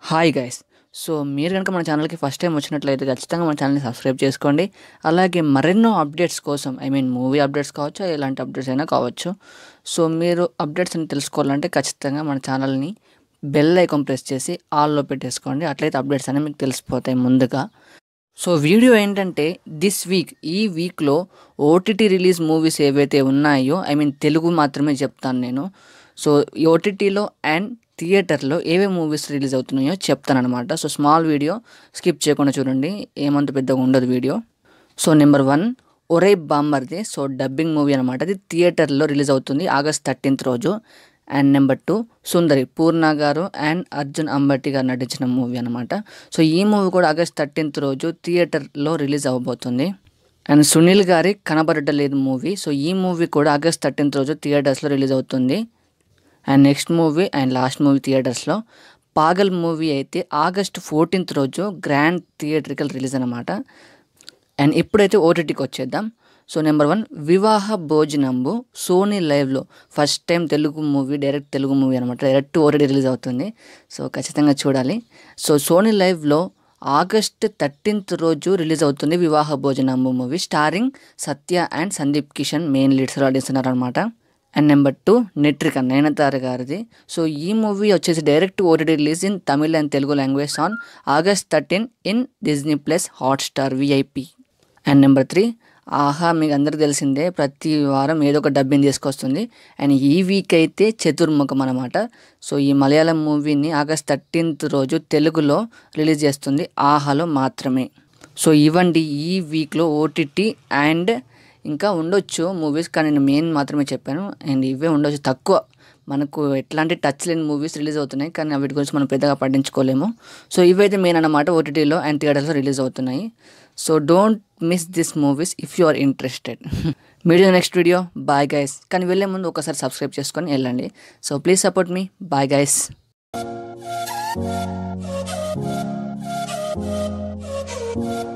Hi guys so మీరు కనుక మన ఛానల్కి ఫస్ట్ టైం వచ్చినట్లయితే ఖచ్చితంగా మన ఛానల్ని సబ్స్క్రైబ్ చేసుకోండి అలాగే మరెన్నో అప్డేట్స్ కోసం ఐ మీన్ మూవీ అప్డేట్స్ కావచ్చు ఎలాంటి అప్డేట్స్ అయినా కావచ్చు సో మీరు అప్డేట్స్ అని తెలుసుకోవాలంటే ఖచ్చితంగా మన ఛానల్ని బెల్ ఐకాన్ ప్రెస్ చేసి ఆల్లో పెట్టేసుకోండి అట్లయితే అప్డేట్స్ అనేవి మీకు తెలిసిపోతాయి ముందుగా సో వీడియో ఏంటంటే దిస్ వీక్ ఈ వీక్లో ఓటీటీ రిలీజ్ మూవీస్ ఏవైతే ఉన్నాయో ఐ మీన్ తెలుగు మాత్రమే చెప్తాను నేను సో ఈ ఓటీటీలో అండ్ థియేటర్లో ఏవే మూవీస్ రిలీజ్ అవుతున్నాయో చెప్తానమాట సో స్మాల్ వీడియో స్కిప్ చేయకుండా చూడండి ఏమంత పెద్దగా ఉండదు వీడియో సో నెంబర్ వన్ ఒరే బాంబర్ది సో డబ్బింగ్ మూవీ అనమాట అది థియేటర్లో రిలీజ్ అవుతుంది ఆగస్ట్ థర్టీన్త్ రోజు and number two Sundari Poorna garu and Arjun Ambati గారు నటించిన మూవీ అనమాట సో ఈ మూవీ కూడా ఆగస్ట్ థర్టీన్త్ రోజు థియేటర్లో రిలీజ్ అవ్వబోతుంది అండ్ సునీల్ గారి కనబడలేదు మూవీ సో ఈ మూవీ కూడా ఆగస్ట్ థర్టీన్త్ రోజు థియేటర్స్లో రిలీజ్ అవుతుంది and next movie and last movie థియేటర్స్లో పాగల్ మూవీ అయితే ఆగస్ట్ ఫోర్టీన్త్ రోజు గ్రాండ్ థియేట్రికల్ రిలీజ్ అనమాట అండ్ ఇప్పుడైతే ఓటీటీకి వచ్చేద్దాం so number one Vivaha Bhojanambu Sony లైవ్లో first time Telugu movie direct Telugu movie అనమాట డైరెక్ట్ ఓటీటీ రిలీజ్ అవుతుంది సో ఖచ్చితంగా చూడాలి సో సోనీ లైవ్లో ఆగస్ట్ థర్టీన్త్ రోజు రిలీజ్ అవుతుంది Vivaha Bhojanambu movie starring Satya and Sundeep Kishan main లీడ్స్లో నటిస్తున్నారు అనమాట and number two Netrikann Nayanthara గారిది సో ఈ మూవీ వచ్చేసి direct OTT release in Tamil and Telugu language on August thirteen in Disney plus Hotstar VIP and number three Aha మీకు అందరికి తెలిసిందే ప్రతి వారం ఏదో ఒక డబ్బింగ్ తీసుకొస్తుంది అండ్ ఈ వీక్ అయితే చతుర్ముఖం అనమాట సో ఈ మలయాళం మూవీని ఆగస్ట్ థర్టీన్త్ రోజు తెలుగులో రిలీజ్ చేస్తుంది ఆహాలో మాత్రమే సో ఇవ్వండి ఈ వీక్లో ఓటీటీ అండ్ ఇంకా ఉండొచ్చు మూవీస్ కానీ నేను మెయిన్ మాత్రమే చెప్పాను అండ్ ఇవే ఉండొచ్చు తక్కువ మనకు ఎట్లాంటి టచ్ లేని మూవీస్ రిలీజ్ అవుతున్నాయి కానీ వీటి గురించి మనం పెద్దగా పట్టించుకోలేము సో ఇవైతే మెయిన్ అన్నమాట ఓటీటీలో అండ్ థియేటర్స్లో రిలీజ్ అవుతున్నాయి so don't miss this movies if you are interested మీడియో నెక్స్ట్ వీడియో బాయ్ గైస్ కానీ వెళ్ళే ముందు ఒకసారి సబ్స్క్రైబ్ చేసుకొని వెళ్ళండి సో ప్లీజ్ సపోర్ట్ మీ బాయ్ గైస్ Thank you.